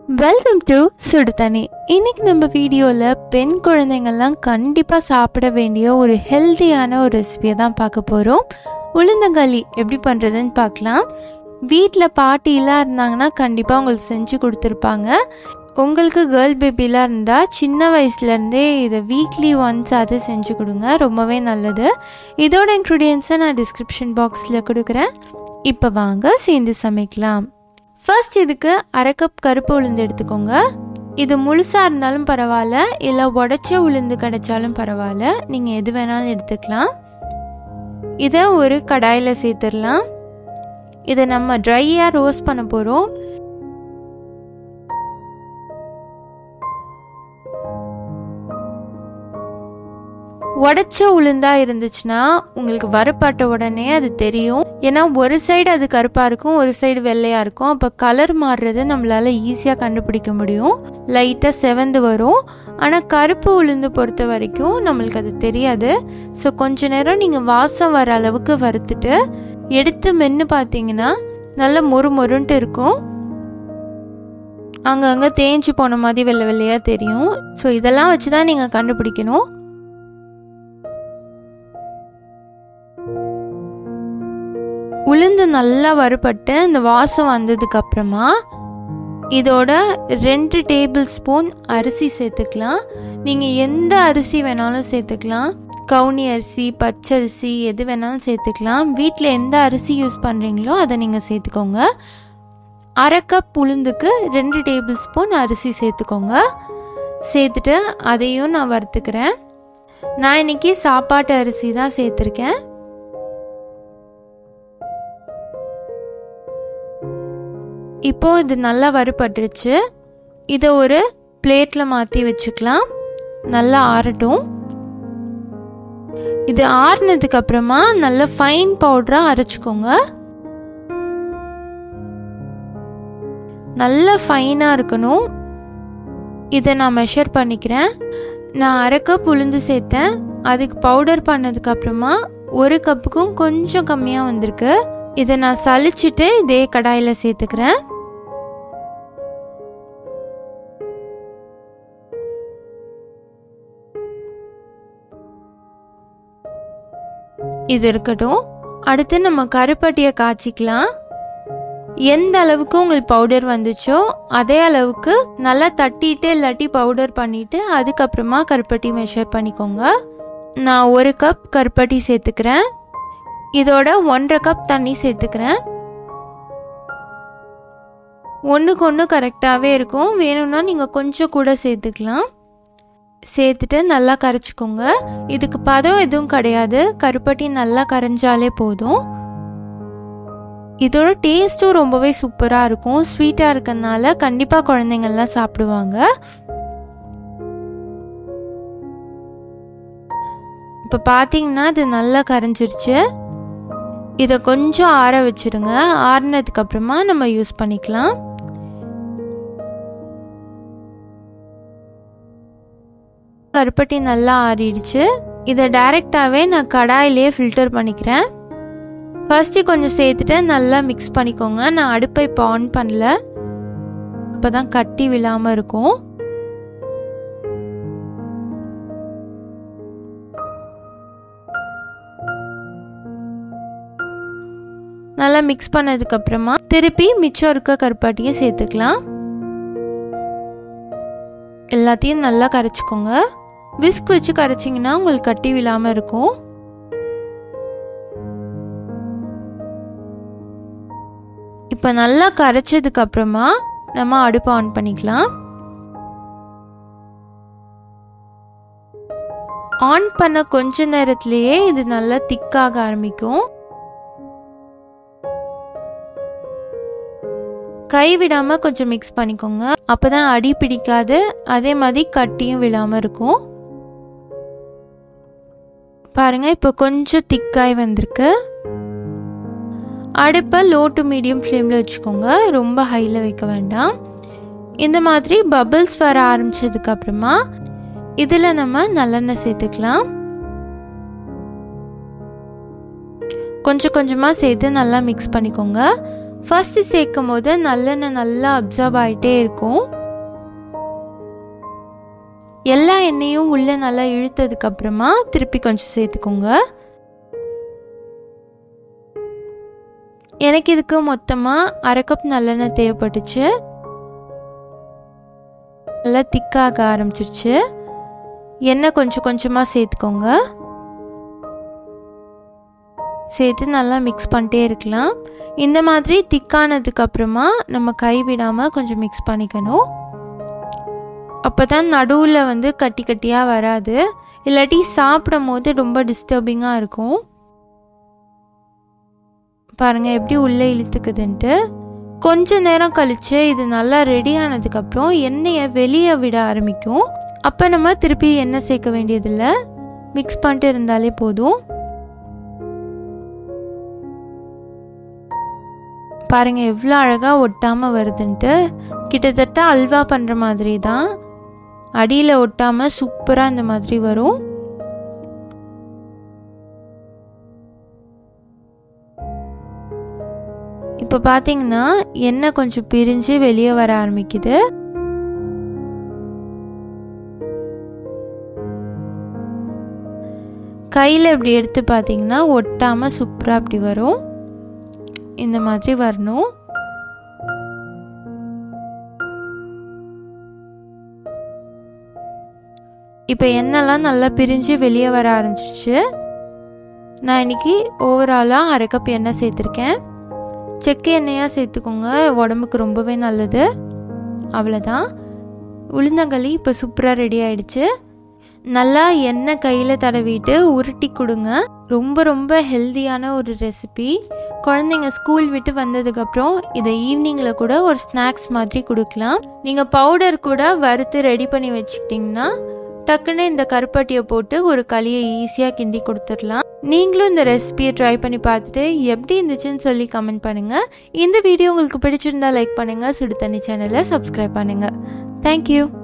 welcome to சுடு தண்ணி இன்னைக்கு நம்ம வீடியோவில் பெண் குழந்தைங்கள்லாம் கண்டிப்பாக சாப்பிட வேண்டிய ஒரு ஹெல்த்தியான ஒரு ரெசிபியை தான் பார்க்க போகிறோம் உளுந்தங்களி எப்படி பண்ணுறதுன்னு பார்க்கலாம் வீட்டில் பாட்டிலாம் இருந்தாங்கன்னா கண்டிப்பாக உங்களுக்கு செஞ்சு கொடுத்துருப்பாங்க உங்களுக்கு கேர்ள் பேபிலாம் இருந்தால் சின்ன வயசுலேருந்தே இதை வீக்லி ஒன்ஸ் அது செஞ்சு கொடுங்க ரொம்பவே நல்லது இதோட இன்க்ரீடியன்ஸை நான் டிஸ்கிரிப்ஷன் பாக்ஸில் கொடுக்குறேன் இப்போ வாங்க சேர்ந்து சமைக்கலாம் ஃபர்ஸ்ட் இதுக்கு அரை கப் கருப்பு உளுந்து எடுத்துக்கோங்க இது முழுசாக இருந்தாலும் பரவாயில்ல இல்லை உடச்ச உளுந்து கிடைச்சாலும் பரவாயில்ல நீங்கள் எது வேணாலும் எடுத்துக்கலாம் இதை ஒரு கடாயில் சேர்த்துடலாம் இதை நம்ம ட்ரையாக ரோஸ்ட் பண்ண போகிறோம் உடச்ச உளுந்தா இருந்துச்சுன்னா உங்களுக்கு வறுப்பட்ட உடனே அது தெரியும் ஏன்னா ஒரு சைடு அது கருப்பாக இருக்கும் ஒரு சைடு வெள்ளையாக இருக்கும் அப்போ கலர் மாறுறது நம்மளால ஈஸியாக கண்டுபிடிக்க முடியும் லைட்டாக செவந்து வரும் ஆனால் கருப்பு உளுந்து பொறுத்த வரைக்கும் நம்மளுக்கு அது தெரியாது ஸோ கொஞ்ச நேரம் நீங்கள் வாசம் வர அளவுக்கு வறுத்துட்டு எடுத்து மென்று பார்த்தீங்கன்னா நல்லா மொறு மொறுன்ட்டு இருக்கும் அங்கங்கே தேஞ்சு போன மாதிரி வெள்ளை வெள்ளையாக தெரியும் ஸோ இதெல்லாம் வச்சு தான் நீங்கள் கண்டுபிடிக்கணும் உளுந்து நல்லா வறுபட்டு இந்த வாசம் வந்ததுக்கு அப்புறமா இதோட ரெண்டு டேபிள் ஸ்பூன் அரிசி சேர்த்துக்கலாம் நீங்கள் எந்த அரிசி வேணாலும் சேர்த்துக்கலாம் கவுனி அரிசி பச்சரிசி எது வேணாலும் சேர்த்துக்கலாம் வீட்டில் எந்த அரிசி யூஸ் பண்ணுறீங்களோ அதை நீங்கள் சேர்த்துக்கோங்க அரை கப் உளுந்துக்கு ரெண்டு டேபிள் ஸ்பூன் அரிசி சேர்த்துக்கோங்க சேர்த்துட்டு அதையும் நான் வறுத்துக்கிறேன் நான் இன்னைக்கு சாப்பாட்டு அரிசி தான் சேர்த்துருக்கேன் இப்போ இது நல்லா வறுபட்டுருச்சு இதை ஒரு பிளேட்டில் மாற்றி வச்சுக்கலாம் நல்லா ஆறட்டும் இது ஆறுனதுக்கு அப்புறமா நல்ல ஃபைன் பவுடராக அரைச்சிக்கோங்க நல்ல ஃபைனாக இருக்கணும் இதை நான் மெஷர் பண்ணிக்கிறேன் நான் அரை கப் உளுந்து சேர்த்தேன் அதுக்கு பவுடர் பண்ணதுக்கு அப்புறமா ஒரு கப்புக்கும் கொஞ்சம் கம்மியாக வந்திருக்கு இதை நான் சலிச்சிட்டு இதே கடாயில் சேர்த்துக்கிறேன் இது இருக்கட்டும் அடுத்து நம்ம கருப்பட்டியை காய்ச்சிக்கலாம் எந்த அளவுக்கு உங்களுக்கு பவுடர் வந்துச்சோ அதே அளவுக்கு நல்லா தட்டிட்டு இல்லாட்டி பவுடர் பண்ணிட்டு அதுக்கப்புறமா கருப்பட்டி மெஷர் பண்ணிக்கோங்க நான் ஒரு கப் கருப்பட்டி சேர்த்துக்கிறேன் இதோட ஒன்றரை கப் தண்ணி சேர்த்துக்கிறேன் ஒன்றுக்கு ஒன்று கரெக்டாகவே இருக்கும் வேணும்னா நீங்கள் கொஞ்சம் கூட சேர்த்துக்கலாம் சேர்த்துட்டு நல்லா கரைச்சிக்கோங்க இதுக்கு பதம் எதுவும் கிடையாது கருப்பட்டி நல்லா கரைஞ்சாலே போதும் இதோட டேஸ்ட்டும் ரொம்பவே சூப்பராக இருக்கும் ஸ்வீட்டாக இருக்கிறதுனால கண்டிப்பாக குழந்தைங்கள்லாம் சாப்பிடுவாங்க இப்போ பார்த்தீங்கன்னா இது நல்லா கரைஞ்சிருச்சு இதை கொஞ்சம் ஆற வச்சுருங்க ஆறினதுக்கு அப்புறமா நம்ம யூஸ் பண்ணிக்கலாம் கருப்பட்டி நல்லா ஆறிடுச்சு இதை டைரெக்டாகவே நான் கடாயிலே ஃபில்டர் பண்ணிக்கிறேன் ஃபர்ஸ்ட்டு கொஞ்சம் சேர்த்துட்டு நல்லா மிக்ஸ் பண்ணிக்கோங்க நான் அடுப்பை இப்போ ஆன் பண்ணல அப்போ தான் கட்டி விழாமல் இருக்கும் நல்லா மிக்ஸ் பண்ணதுக்கப்புறமா திருப்பி மிச்சம் இருக்க கருப்பாட்டியை சேர்த்துக்கலாம் எல்லாத்தையும் நல்லா கரைச்சிக்கோங்க விஸ்க் வச்சு கரைச்சிங்கன்னா உங்களுக்கு கட்டி விழாமல் இருக்கும் இப்போ நல்லா கரைச்சதுக்கு அப்புறமா நம்ம அடுப்பை ஆன் பண்ணிக்கலாம் ஆன் பண்ண கொஞ்ச நேரத்திலேயே இது நல்லா திக்காக ஆரம்பிக்கும் கை விடாம கொஞ்சம் மிக்ஸ் பண்ணிக்கோங்க அப்பதான் அடி பிடிக்காது அதே மாதிரி கட்டியும் விழாம இருக்கும் பாருங்க இப்போ கொஞ்சம் திக்காய் வந்திருக்கு அடுப்பை லோ டு மீடியம் ஃப்ளேமில் வச்சுக்கோங்க ரொம்ப ஹையில் வைக்க வேண்டாம் இந்த மாதிரி பபிள்ஸ் வர ஆரம்பிச்சதுக்கு அப்புறமா இதில் நம்ம நல்லெண்ணெய் சேர்த்துக்கலாம் கொஞ்சம் கொஞ்சமாக சேர்த்து நல்லா மிக்ஸ் பண்ணிக்கோங்க ஃபஸ்ட்டு சேர்க்கும் போது நல்லெண்ணெய் நல்லா அப்சர்வ் ஆகிட்டே இருக்கும் எல்லா எண்ணெயும் உள்ளே நல்லா இழுத்ததுக்கு அப்புறமா திருப்பி கொஞ்சம் சேர்த்துக்கோங்க எனக்கு இதுக்கு மொத்தமாக அரை கப் நல்லெண்ணெய் தேவைப்பட்டுச்சு நல்லா திக்காக ஆரம்பிச்சிருச்சு எண்ணெய் கொஞ்சம் கொஞ்சமாக சேர்த்துக்கோங்க சேர்த்து நல்லா மிக்ஸ் பண்ணிட்டே இருக்கலாம் இந்த மாதிரி திக்கானதுக்கு அப்புறமா நம்ம கை விடாமல் கொஞ்சம் மிக்ஸ் பண்ணிக்கணும் அப்போ தான் நடுவில் வந்து கட்டி கட்டியாக வராது இல்லாட்டி சாப்பிடும் போது ரொம்ப டிஸ்டர்பிங்காக இருக்கும் பாருங்கள் எப்படி உள்ளே இழுத்துக்குதுன்ட்டு கொஞ்ச நேரம் கழித்து இது நல்லா ரெடி ஆனதுக்கப்புறம் எண்ணெயை வெளியே விட ஆரம்பிக்கும் அப்போ நம்ம திருப்பி எண்ணெய் சேர்க்க வேண்டியதில்லை மிக்ஸ் பண்ணிட்டு இருந்தாலே போதும் பாருங்க எவ்வளோ அழகாக ஒட்டாமல் வருதுன்ட்டு கிட்டத்தட்ட அல்வா பண்ணுற மாதிரி தான் அடியில் ஒட்டாமல் சூப்பராக இந்த மாதிரி வரும் இப்போ பார்த்தீங்கன்னா எண்ணெய் கொஞ்சம் பிரிஞ்சு வெளியே வர ஆரம்பிக்குது கையில் இப்படி எடுத்து பார்த்தீங்கன்னா ஒட்டாமல் சூப்பராக அப்படி வரும் இந்த மாதிரி வரணும் இப்போ எண்ணெய்லாம் நல்லா பிரிஞ்சு வெளியே வர ஆரம்பிச்சிருச்சு நான் இன்னைக்கு ஓவராலாக அரை கப் எண்ணெய் சேர்த்துருக்கேன் செக்கு எண்ணெயாக சேர்த்துக்கோங்க உடம்புக்கு ரொம்பவே நல்லது அவ்வளோதான் உளுந்தங்களி இப்போ சூப்பராக ரெடி ஆயிடுச்சு நல்லா எண்ணெய் கையில் தடவிட்டு உருட்டி கொடுங்க ரொம்ப ரொம்ப ஹெல்த்தியான ஒரு ரெசிபி குழந்தைங்க ஸ்கூல் விட்டு வந்ததுக்கப்புறம் இதை ஈவினிங்கில் கூட ஒரு ஸ்நாக்ஸ் மாதிரி கொடுக்கலாம் நீங்கள் பவுடர் கூட வறுத்து ரெடி பண்ணி வச்சுக்கிட்டிங்கன்னா டக்குன்னு இந்த கருப்பட்டியை போட்டு ஒரு களியை ஈஸியாக கிண்டி கொடுத்துடலாம் நீங்களும் இந்த ரெசிபியை ட்ரை பண்ணி பார்த்துட்டு எப்படி இருந்துச்சுன்னு சொல்லி கமெண்ட் பண்ணுங்கள் இந்த வீடியோ உங்களுக்கு பிடிச்சிருந்தா லைக் பண்ணுங்கள் சுடு தண்ணி சேனலை சப்ஸ்கிரைப் பண்ணுங்கள் தேங்க்யூ